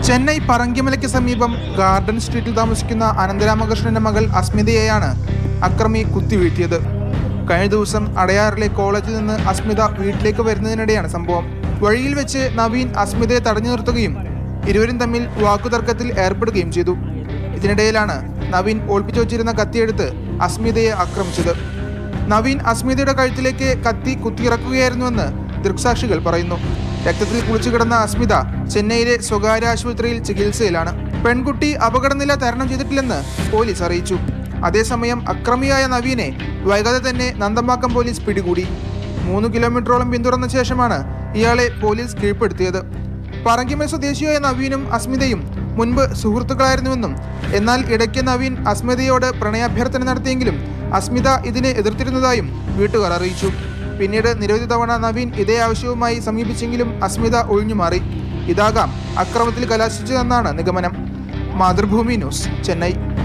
ചെന്നൈ പറങ്കിമലയ്ക്ക് സമീപം ഗാർഡൻ സ്ട്രീറ്റിൽ താമസിക്കുന്ന അനന്തരാമകൃഷ്ണന്റെ മകൾ അസ്മിതയെയാണ് അക്രമി കുത്തിവീഴ്ത്തിയത് കഴിഞ്ഞ ദിവസം അടയാറിലെ കോളേജിൽ നിന്ന് അസ്മിത വീട്ടിലേക്ക് വരുന്നതിനിടെയാണ് സംഭവം വഴിയിൽ വെച്ച് നവീൻ അസ്മിതയെ തടഞ്ഞു നിർത്തുകയും ഇരുവരും തമ്മിൽ വാക്കുതർക്കത്തിൽ ഏർപ്പെടുകയും ചെയ്തു ഇതിനിടയിലാണ് നവീൻ ഒളിപ്പിച്ചു വച്ചിരുന്ന കത്തിയെടുത്ത് അസ്മിതയെ ആക്രമിച്ചത് നവീൻ അസ്മിതയുടെ കഴുത്തിലേക്ക് കത്തി കുത്തിയിറക്കുകയായിരുന്നുവെന്ന് ദൃക്സാക്ഷികൾ പറയുന്നു രക്തത്തിൽ കുളിച്ചു കിടന്ന അസ്മിത ചെന്നൈയിലെ സ്വകാര്യ ആശുപത്രിയിൽ ചികിത്സയിലാണ് പെൺകുട്ടി അപകടനില തരണം ചെയ്തിട്ടില്ലെന്ന് പോലീസ് അറിയിച്ചു അതേസമയം അക്രമിയായ നവീനെ വൈകാതെ തന്നെ നന്തമ്പാക്കം പോലീസ് പിടികൂടി മൂന്ന് കിലോമീറ്ററോളം പിന്തുടർന്ന ശേഷമാണ് ഇയാളെ പോലീസ് കീഴ്പ്പെടുത്തിയത് പറങ്കിമൽ സ്വദേശിയായ നവീനും അസ്മിതയും മുൻപ് സുഹൃത്തുക്കളായിരുന്നുവെന്നും എന്നാൽ ഇടയ്ക്ക് നവീൻ അസ്മിതയോട് പ്രണയാഭ്യർത്ഥന നടത്തിയെങ്കിലും അസ്മിത ഇതിനെ എതിർത്തിരുന്നതായും വീട്ടുകാർ അറിയിച്ചു പിന്നീട് നിരവധി തവണ നവീൻ ഇതേ ആവശ്യവുമായി സമീപിച്ചെങ്കിലും അസ്മിത ഒഴിഞ്ഞുമാറി ഇതാകാം അക്രമത്തിൽ കലാശിച്ചതെന്നാണ് നിഗമനം മാതൃഭൂമി ന്യൂസ് ചെന്നൈ